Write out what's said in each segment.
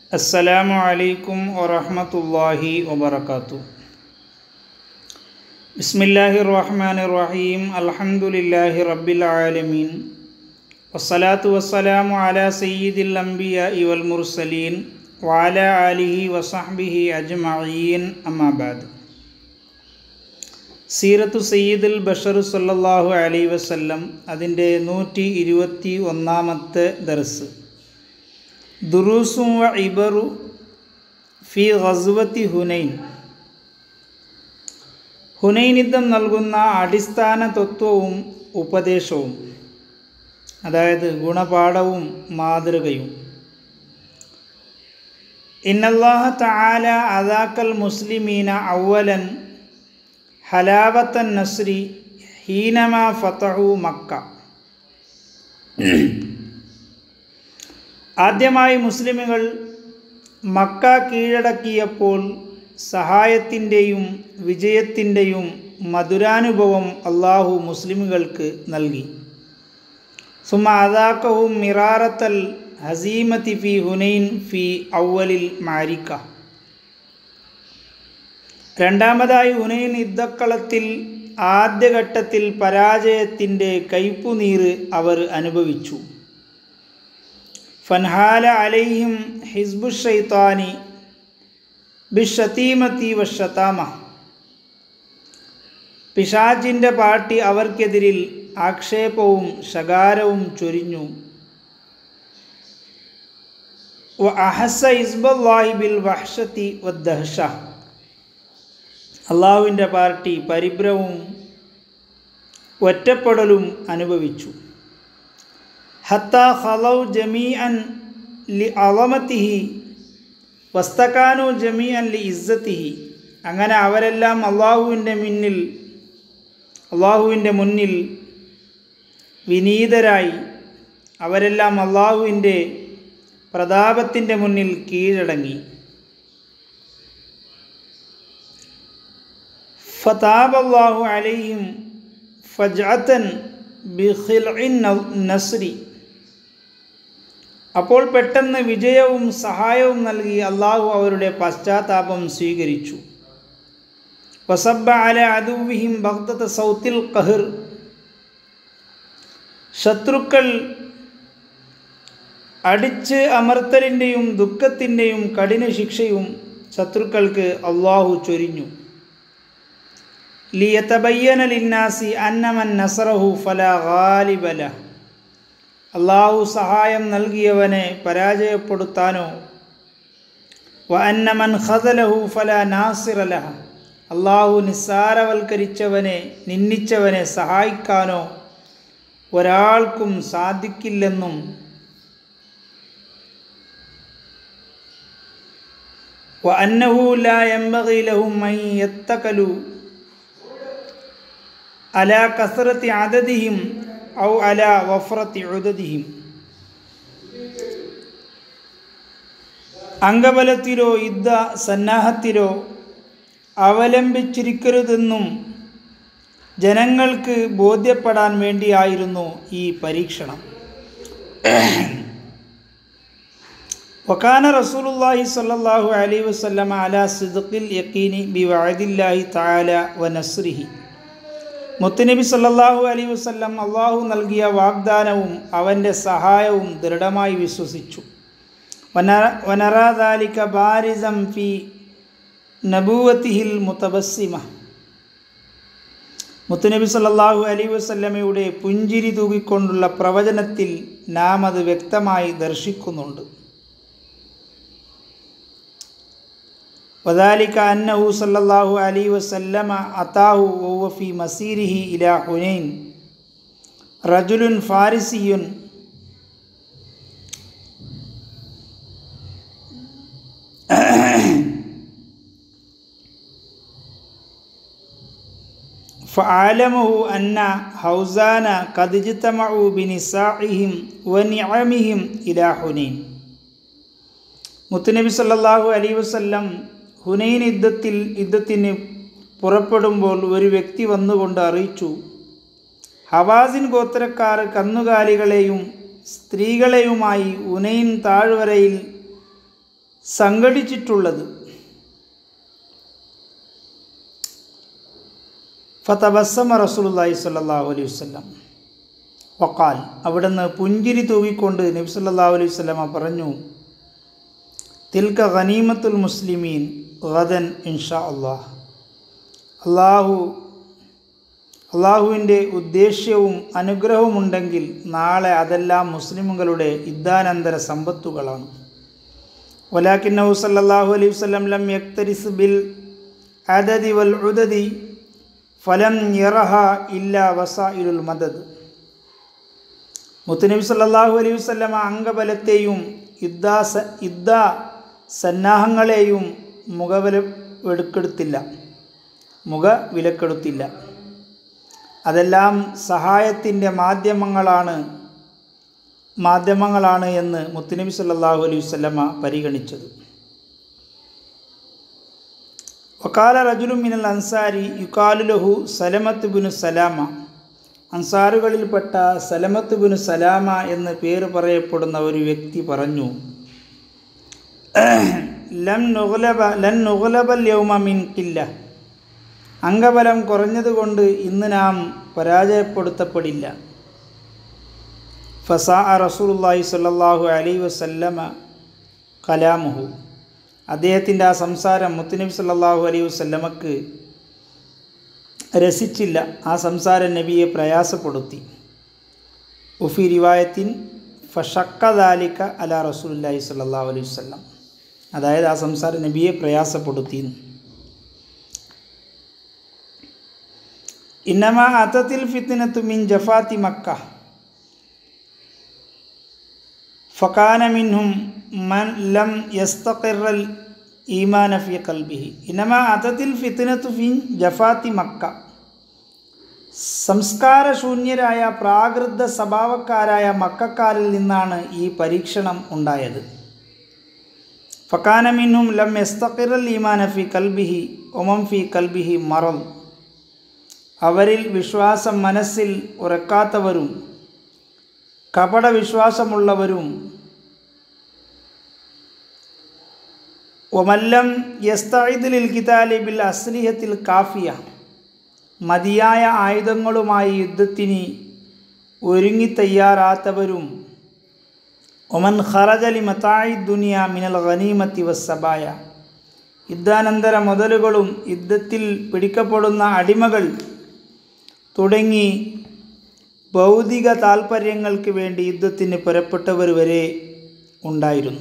السلام عليكم ورحمة الله وبركاته بسم الله الرحمن الرحيم الحمد لله رب العالمين والصلاة والسلام على سيد الأنبياء والمرسلين وعلى آله وصحبه أجمعين أما بعد സീറത്തു സയ്യിദുൽ ബഷർ സല്ലല്ലാഹു അലൈ വസല്ലം അതിൻ്റെ നൂറ്റി ഇരുപത്തി ഒന്നാമത്തെ ദർസ് ദുറൂസും വ ഇബറു ഫി ഗസ്വത്തി ഹുനൈൻ ഹുനൈൻ യുദ്ധം നൽകുന്ന അടിസ്ഥാന തത്വവും ഉപദേശവും അതായത് ഗുണപാഠവും മാതൃകയും ഇന്നല്ലാഹ തആല അദാക്കൽ മുസ്ലിമീന അവലൻ ഹലാവത്തൻ നസ്രി ഹീനമ ഫതഹു മക്ക ആദ്യമായി മുസ്ലിമുകൾ മക്ക കീഴടക്കിയപ്പോൾ സഹായത്തിൻ്റെയും വിജയത്തിൻ്റെയും മധുരാനുഭവം അള്ളാഹു മുസ്ലിമുകൾക്ക് നൽകി സുമ അദാക്കവും മിറാറത്തൽ ഹസീമത്തി ഫി ഹുനൈൻ ഫി ഔവലിൽ മാരിക്ക രണ്ടാമതായി ഹുനൈൻ യുദ്ധക്കളത്തിൽ ആദ്യഘട്ടത്തിൽ പരാജയത്തിൻ്റെ കയ്പുനീര് അവർ അനുഭവിച്ചു ഫൻഹാല അലൈഹിം ഹിസ്ബു ഷൈത്താനി ബിഷത്തീമത്തി വഷത്താമ പിശാജിൻ്റെ പാർട്ടി അവർക്കെതിരിൽ ആക്ഷേപവും ശകാരവും ചൊരിഞ്ഞു വ അഹസ ഇസ്ബല്ലാഹി ബിൽ വഹ്ഷത്തി വദ്ദഹ്ഷ അള്ളാഹുവിൻ്റെ പാർട്ടി പരിഭ്രവും ഒറ്റപ്പെടലും അനുഭവിച്ചു ഹത്ത ഹലൗ ജമീ അൻ ലി അളമത്തിഹി വസ്തക്കാനു ജമീ അൻ ലി ഇസ്സത്തിഹി അങ്ങനെ അവരെല്ലാം അള്ളാഹുവിൻ്റെ മുന്നിൽ അള്ളാഹുവിൻ്റെ മുന്നിൽ വിനീതരായി അവരെല്ലാം അള്ളാഹുവിൻ്റെ പ്രതാപത്തിൻ്റെ മുന്നിൽ കീഴടങ്ങി ഫതാബല്ലാഹു അലൈഹിം ഫജഅത്തൻ ബിഖിൽഇൻ നസ്രി അപ്പോൾ പെട്ടെന്ന് വിജയവും സഹായവും നൽകി അള്ളാഹു അവരുടെ പശ്ചാത്താപം സ്വീകരിച്ചു വസബ്ബ അല അദുവിഹിം ഭക്തത സൗത്തിൽ കഹിർ ശത്രുക്കൾ അടിച്ച് അമർത്തലിൻ്റെയും ദുഃഖത്തിൻ്റെയും കഠിന ശിക്ഷയും ശത്രുക്കൾക്ക് അള്ളാഹു ചൊരിഞ്ഞു ലിയതബയ്യന ലിന്നാസി അന്നമൻ നസറഹു ഫല ഗാലിബല അള്ളാഹു സഹായം നൽകിയവനെ പരാജയപ്പെടുത്താനോ വ അന്നമൻ ഖദലഹു ഫല നാസിറലഹ അള്ളാഹു നിസ്സാരവൽക്കരിച്ചവനെ നിന്ദിച്ചവനെ സഹായിക്കാനോ ഒരാൾക്കും സാധിക്കില്ലെന്നും വ അന്നഹു ലാ യംബഗി ലഹും മൻ യത്തകലു അല കസറത്തി അതതിഹിം ഔ അല വഫറത്തി ഉദതിഹിം അംഗബലത്തിലോ യുദ്ധ സന്നാഹത്തിലോ അവലംബിച്ചിരിക്കരുതെന്നും ജനങ്ങൾക്ക് ബോധ്യപ്പെടാൻ വേണ്ടിയായിരുന്നു ഈ പരീക്ഷണം വക്കാന റസൂലുല്ലാഹി സ്വല്ലല്ലാഹു അലൈഹി വസല്ലമ അല സിദ്ഖിൽ യഖീനി ബി വഅദില്ലാഹി തആല വ നസ്രിഹി മുത്തുനബി സല്ലാഹു അലൈ വസ്ല്ലം അള്ളാഹു നൽകിയ വാഗ്ദാനവും അവൻ്റെ സഹായവും ദൃഢമായി വിശ്വസിച്ചു വനറാദാലിക ബാരിസം ഫി നബൂവത്തിഹിൽ മുത്തബസ്സിമ മുത്തുനബി സല്ലാഹു അലൈ വസ്ല്ലമയുടെ പുഞ്ചിരി തൂകിക്കൊണ്ടുള്ള പ്രവചനത്തിൽ നാം അത് വ്യക്തമായി ദർശിക്കുന്നുണ്ട് وذلك أنه صلى الله عليه وسلم أتاه وهو في مسيره إلى حنين رجل فارسي فعالمه أن حوزان قد اجتمعوا بنسائهم ونعمهم إلى حنين മുത്തുനബി സല്ലാഹു അലൈ വസ്ല്ലം ഹുനൈൻ യുദ്ധത്തിൽ യുദ്ധത്തിന് പുറപ്പെടുമ്പോൾ ഒരു വ്യക്തി വന്നുകൊണ്ട് അറിയിച്ചു ഹവാസിൻ ഗോത്രക്കാർ കന്നുകാലികളെയും സ്ത്രീകളെയുമായി ഉനൈൻ താഴ്വരയിൽ സംഘടിച്ചിട്ടുള്ളത് ഫതബസ്സമ റസൂലുള്ളാഹി സ്വല്ലല്ലാഹു അലൈഹി വസല്ലം വക്കാൽ അവിടുന്ന് പുഞ്ചിരി തൂവിക്കൊണ്ട് നബി സല്ലല്ലാഹു അലൈഹി വസല്ലമ പറഞ്ഞു തിൽക ഖനീമത്തുൽ മുസ്ലിമീൻ ഗദൻ ഇൻഷാ അള്ളാഹ് അള്ളാഹു അള്ളാഹുവിൻ്റെ ഉദ്ദേശ്യവും അനുഗ്രഹവുമുണ്ടെങ്കിൽ നാളെ അതെല്ലാം മുസ്ലിമുകളുടെ യുദ്ധാനന്തര സമ്പത്തുകളാണ് വലാക്കിന്നഹു സല്ലല്ലാഹു അലൈഹി വസല്ലം ലം യക്തരിസ് ബിൽ അദദി വൽ ഉദദി ഫലം യറഹ ഇല്ല വസായിലുൽ മദദ് മുത്തുനബി സല്ലല്ലാഹു അലൈഹി വസല്ലമ അംഗബലത്തെയും യുദ്ധാ സ യുദ്ധ സന്നാഹങ്ങളെയും മുഖവില എടുക്കെടുത്തില്ല മുഖ വിലക്കെടുത്തില്ല അതെല്ലാം സഹായത്തിൻ്റെ മാധ്യമങ്ങളാണ് മാധ്യമങ്ങളാണ് എന്ന് മുത്തുനബി സല്ലല്ലാഹു അലൈഹി വസല്ലമ പരിഗണിച്ചത് വക്കാല റജുലു മിനൽ അൻസാരി യുക്കാലു ലഹു സലമത്ത് ബിനു സലാമ അൻസാറുകളിൽപ്പെട്ട സലമത്ത് ബിനു സലാമ എന്ന് പേര് പറയപ്പെടുന്ന ഒരു വ്യക്തി പറഞ്ഞു ലം നുഗലബ ലൻ നുഗലബൽ യൗമ മിൻ കില്ല അംഗബലം കുറഞ്ഞതുകൊണ്ട് ഇന്ന് നാം പരാജയപ്പെടുത്തപ്പെടില്ല ഫസാ റസൂലുള്ളാഹി സ്വല്ലല്ലാഹു അലൈഹി വസല്ലമ കലാമുഹു അദ്ദേഹത്തിൻ്റെ ആ സംസാരം മുത്തുനബി സല്ലല്ലാഹു അലൈഹി വസല്ലമക്ക് രസിച്ചില്ല ആ സംസാരം നബിയെ പ്രയാസപ്പെടുത്തി ഉഫി റിവായത്തിൻ ഫഷക്കദാലിക്ക അല റസൂലുള്ളാഹി സ്വല്ലല്ലാഹു അലൈഹി വസല്ലം അതായത് ആ സംസാരം നബിയെ പ്രയാസപ്പെടുത്തി ഇന്നമ അത്തത്തിൽ ഫിത്തിനത്തു മിൻ ജഫാത്തി മക്ക ഫക്കാന മിൻഹും മൻ ലം യസ്തഖിറൽ ഈമാന ഫി കൽബിഹി ഇനമ അതത്തിൽ ഫിത്തിനത്തു ഫിൻ ജഫാത്തി മക്ക സംസ്കാരശൂന്യരായ പ്രാകൃത സ്വഭാവക്കാരായ മക്കാരിൽ നിന്നാണ് ഈ പരീക്ഷണം ഉണ്ടായത് ഫക്കാന മിൻഹും ലം യസ്തഖിറൽ ഈമാന ഫി കൽബിഹി ഒമം ഫി കൽബിഹി മറൽ അവരിൽ വിശ്വാസം മനസ്സിൽ ഉറക്കാത്തവരും കപട വിശ്വാസമുള്ളവരും ഒമല്ലം യസ്തഇദ്ലിൽ കിതാലിബിൽ അസ്ലിഹത്തിൽ കാഫിയ മതിയായ ആയുധങ്ങളുമായി യുദ്ധത്തിന് ഒരുങ്ങി തയ്യാറാത്തവരും ഒമൻ ഖറജലി മത്തായി ദുനിയ മിനൽ ഖനീമത്തി വസ്സബായ യുദ്ധാനന്തര മുതലുകളും യുദ്ധത്തിൽ പിടിക്കപ്പെടുന്ന അടിമകൾ തുടങ്ങി ഭൗതിക താൽപ്പര്യങ്ങൾക്ക് വേണ്ടി യുദ്ധത്തിന് പുറപ്പെട്ടവർ വരെ ഉണ്ടായിരുന്നു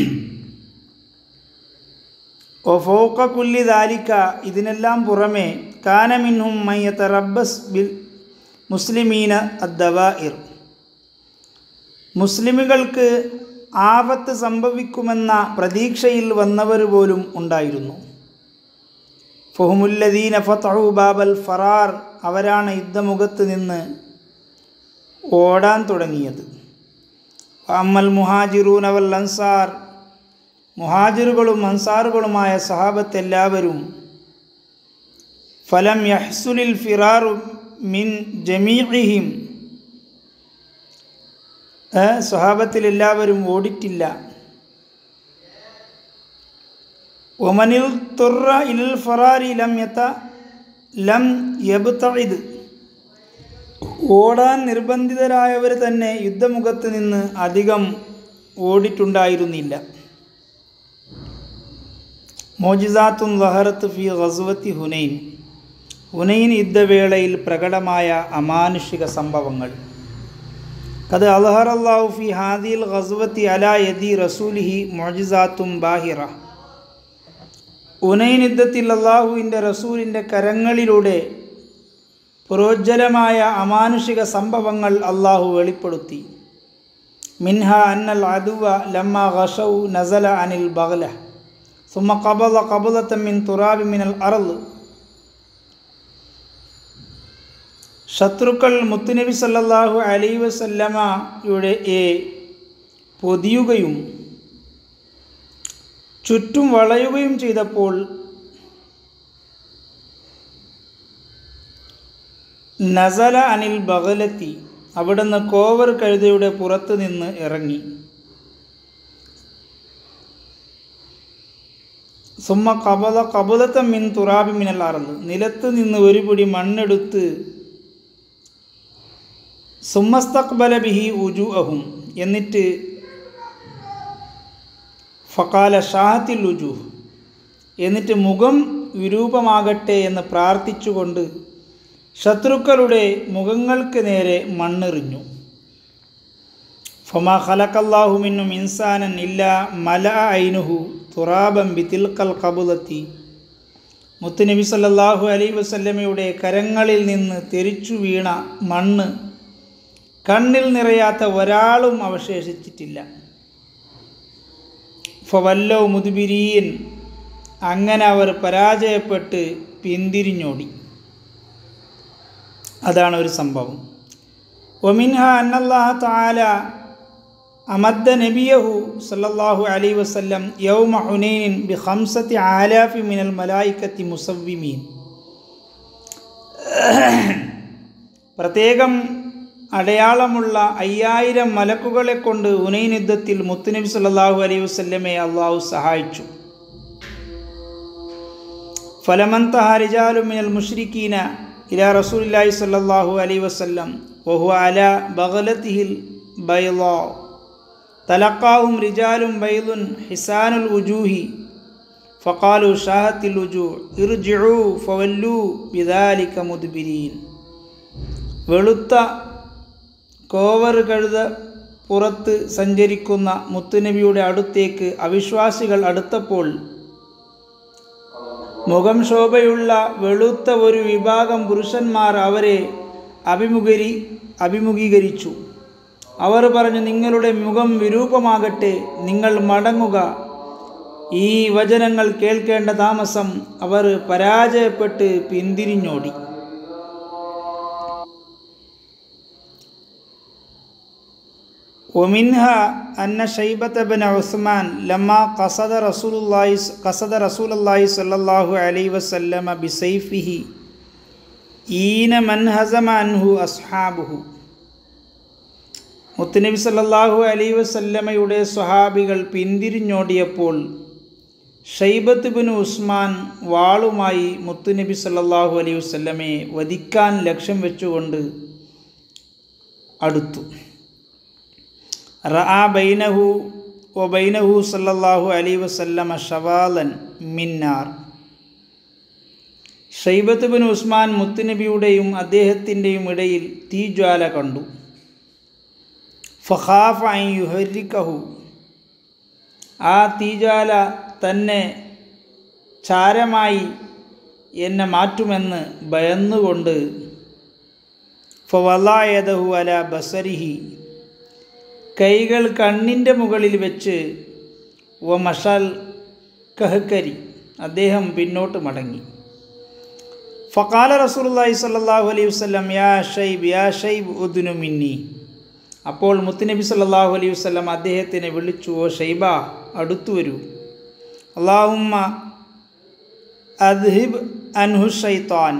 ഓ ഫോക്ക കുല്ലി ദാലിക്ക ഇതിനെല്ലാം പുറമെ കാനമിൻഹും മയ്യത്ത റബ്ബസ് ബിൽ മുസ്ലിമീന അദ്ദവാഇർ മുസ്ലിമുകൾക്ക് ആപത്ത് സംഭവിക്കുമെന്ന പ്രതീക്ഷയിൽ വന്നവർ പോലും ഉണ്ടായിരുന്നു ഫഹുമുല്ലദീന ഫതഹു ബാബൽ ഫറാർ അവരാണ് യുദ്ധമുഖത്ത് നിന്ന് ഓടാൻ തുടങ്ങിയത് അമ്മൽ മുഹാജിറൂൻ അവൽ അൻസാർ മുഹാജിറുകളും അൻസാറുകളുമായ സഹാബത്ത് എല്ലാവരും ഫലം യഹ്സുലിൽ ഫിറാറു മിൻ ജമീഹിം സ്വഹാബത്തിൽ എല്ലാവരും ഓടിറ്റില്ല ഒമനിൽ തുറ ഇൽ ഫറാരി ലം യത്ത ലം യബ്തഇദ് ഓടാൻ നിർബന്ധിതരായവർ തന്നെ യുദ്ധമുഖത്ത് നിന്ന് അധികം ഓടിയിട്ടുണ്ടായിരുന്നില്ല മോജിസാത്തും ലഹറത്ത് ഫി ഗസുവത്തി ഹുനൈൻ ഹുനൈൻ യുദ്ധവേളയിൽ പ്രകടമായ അമാനുഷിക സംഭവങ്ങൾ കത് അൽഹർ അള്ളാഹു ഫി ഹാദിൽ ഗസുവത്തി അലാ യദി റസൂലിഹി മോജിസാത്തും ബാഹിറ ഉനൈൻ യുദ്ധത്തിൽ അള്ളാഹുവിൻ്റെ റസൂലിൻ്റെ കരങ്ങളിലൂടെ പ്രോജ്വലമായ അമാനുഷിക സംഭവങ്ങൾ അള്ളാഹു വെളിപ്പെടുത്തി മിൻഹ അന്നൽ അദുവ ലമ്മ ഗഷൗ നസല അനിൽ ബഗ്ല സുമ കബല കബലത്ത മിൻ തുറാബി മിനൽ അറൽ ശത്രുക്കൾ മുത്തുനബി സല്ലല്ലാഹു അലൈ വസല്ലമയുടെ എ പൊതിയുകയും ചുറ്റും വളയുകയും ചെയ്തപ്പോൾ നസല അനിൽ ബഗലത്തി അവിടുന്ന് കോവർ കഴുതയുടെ പുറത്തു നിന്ന് ഇറങ്ങി സുമ്മ കബല കബലത്ത മിൻ തുറാബി മിനൽ അറന്ന് നിലത്ത് നിന്ന് ഒരു പിടി മണ്ണെടുത്ത് സുമ്മസ്തക്ബല ബിഹി ഉജു അഹും എന്നിട്ട് ഫക്കാല ഷാഹത്തിൽ ഉജു എന്നിട്ട് മുഖം വിരൂപമാകട്ടെ എന്ന് പ്രാർത്ഥിച്ചുകൊണ്ട് ശത്രുക്കളുടെ മുഖങ്ങൾക്ക് നേരെ മണ്ണെറിഞ്ഞു ഫമാ ഖലക്കല്ലാഹുമിന്നും ഇൻസാനൻ ഇല്ല മല ഐനുഹു തുറാബം ബിതിൽക്കൽ കബുലത്തി മുത്തുനബി സല്ലല്ലാഹു അലൈ വസല്ലമയുടെ കരങ്ങളിൽ നിന്ന് തെറിച്ചു വീണ മണ്ണ് കണ്ണിൽ നിറയാത്ത ഒരാളും അവശേഷിച്ചിട്ടില്ല ഫവല്ലൗ മുതുബിരീൻ അങ്ങനെ അവർ പരാജയപ്പെട്ട് പിന്തിരിഞ്ഞോടി അതാണ് ഒരു സംഭവം ഒമിൻഹ അന്നല്ലാഹ താല അമദ്ദ നബിയഹു സല്ലല്ലാഹു അലൈ വസല്ലം യൗമ ഹുനൈനിൻ ബി ഖംസത്തി ആലാഫി മിനൽ മലായിക്കത്തി മുസവ്വിമീൻ പ്രത്യേകം അടയാളമുള്ള അയ്യായിരം മലക്കുകളെ കൊണ്ട് ഹുനൈൻ യുദ്ധത്തിൽ മുത്തുനബി സല്ലല്ലാഹു അലൈഹി വസല്ലമയെ അള്ളാഹു സഹായിച്ചു ഫലമന്തഹ റിജാലു മിനൽ മുഷ്രിക്കീന ഇല റസൂലുള്ളാഹി സ്വല്ലല്ലാഹു അലൈഹി വസല്ലം വഹുവ അല ബഗലത്തിഹിൽ ബൈളാ തലക്കാവും റിജാലും ബൈലുൻ ഹിസാനുൽ ഉജൂഹി ഫഖാലു ഷാഹത്തിൽ ഉജൂ ഇർജിഉ ഫവല്ലു ബിദാലിക മുദ്ബിരീൻ വെളുത്ത കോവർ കഴുത പുറത്ത് സഞ്ചരിക്കുന്ന മുത്തുനബിയുടെ അടുത്തേക്ക് അവിശ്വാസികൾ അടുത്തപ്പോൾ മുഖം ശോഭയുള്ള വെളുത്ത ഒരു വിഭാഗം പുരുഷന്മാർ അവരെ അഭിമുഖീ അഭിമുഖീകരിച്ചു അവർ പറഞ്ഞു നിങ്ങളുടെ മുഖം വിരൂപമാകട്ടെ നിങ്ങൾ മടങ്ങുക ഈ വചനങ്ങൾ കേൾക്കേണ്ട താമസം അവർ പരാജയപ്പെട്ട് പിന്തിരിഞ്ഞോടി ഒമിൻഹ അന്ന ഷൈബത്ത് ബൻ ഉസ്മാൻ ലമ്മ കസദ റസൂലുള്ളാഹി കസദ റസൂലുള്ളാഹി സ്വല്ലല്ലാഹു അലൈഹി വസല്ലമ ബിസൈഫിഹി ഈന മൻ ഹസമ അൻഹു അസ്ഹാബുഹു മുത്തുനബി സല്ലല്ലാഹു അലൈഹി വസല്ലമയുടെ സ്വഹാബികൾ പിന്തിരിഞ്ഞോടിയപ്പോൾ ഷൈബത്ത് ബിൻ ഉസ്മാൻ വാളുമായി മുത്തുനബി സല്ലല്ലാഹു അലൈഹി വസല്ലമയെ വധിക്കാൻ ലക്ഷ്യം വെച്ചുകൊണ്ട് അടുത്തു റആ ബൈനഹു ഒ ബൈനഹു സല്ലല്ലാഹു അലൈഹി വസല്ലമ ഷവാലൻ മിന്നാർ ഷൈബത്ത് ബിൻ ഉസ്മാൻ മുത്തുനബിയുടെയും അദ്ദേഹത്തിൻ്റെയും ഇടയിൽ തീജ്വാല കണ്ടു ഫഖാഫ ഐ യുഹരിക്കഹു ആ തീജ്വാല തന്നെ ചാരമായി എന്നെ മാറ്റുമെന്ന് ഭയന്നുകൊണ്ട് ഫവലായതഹു അല ബസരിഹി കൈകൾ കണ്ണിൻ്റെ മുകളിൽ വെച്ച് ഒ മഷാൽ കഹക്കരി അദ്ദേഹം പിന്നോട്ട് മടങ്ങി ഫക്കാല റസൂലുള്ളാഹി സ്വല്ലല്ലാഹു അലൈഹി വസല്ലം യാ ഷൈബ് യാ ഷൈബ് ഉദ്നു മിന്നി അപ്പോൾ മുത്തുനബി സല്ലല്ലാഹു അലൈഹി വസല്ലം അദ്ദേഹത്തിനെ വിളിച്ചു ഓ ഷൈബ അടുത്തു വരൂ അള്ളാഹുമ്മ അദ്ഹിബ് അൻഹു ഷൈത്താൻ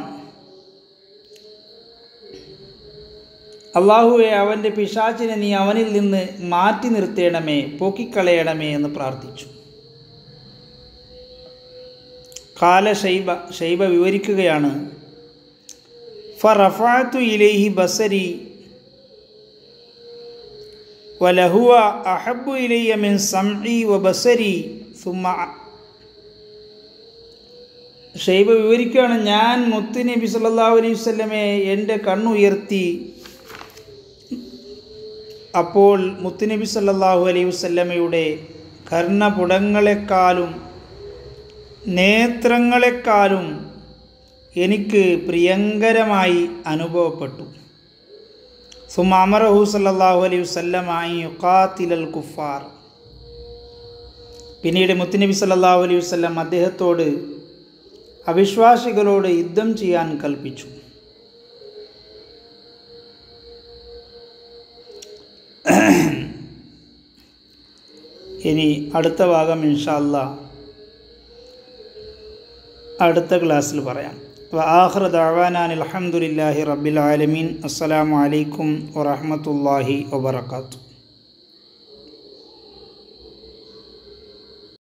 അള്ളാഹുവെ അവൻ്റെ പിശാച്ചിനെ നീ അവനിൽ നിന്ന് മാറ്റി നിർത്തേണമേ പോക്കിക്കളയണമേ എന്ന് പ്രാർത്ഥിച്ചു കാല ഷൈബ ഷൈബ വിവരിക്കുകയാണ് ഫറഫാത്തു ഇലൈഹി ബസരി വലഹുവ അഹബു ഇലയ്യ മിൻ സംഇ വ ബസരി സുമ ഷൈബ വിവരിക്കുകയാണ് ഞാൻ മുത്ത് നബി സല്ലല്ലാഹു അലൈഹി വസല്ലമെ എൻ്റെ കണ്ണുയർത്തി അപ്പോൾ മുത്തുനബി സല്ലല്ലാഹു അലൈഹി വസല്ലമയുടെ കർണപുടങ്ങളെക്കാളും നേത്രങ്ങളെക്കാളും എനിക്ക് പ്രിയങ്കരമായി അനുഭവപ്പെട്ടു സുമാമറഹു സല്ലല്ലാഹു അലൈഹി വസല്ലമായി യുക്കാത്തിലൽ കുഫാർ പിന്നീട് മുത്തുനബി സല്ലല്ലാഹു അലൈഹി വസല്ലം അദ്ദേഹത്തോട് അവിശ്വാസികളോട് യുദ്ധം ചെയ്യാൻ കൽപ്പിച്ചു ഇനി അടുത്ത ഭാഗം ഇൻഷാല്ല അടുത്ത ക്ലാസ്സിൽ പറയാം ആഹ്റ ദാവാനാൻ അലഹമുല്ലാഹി റബ്ബിൽ ആലമീൻ അസ്സലാമു അലൈക്കും വറഹമത്തല്ലാഹി വബർക്കാത്തു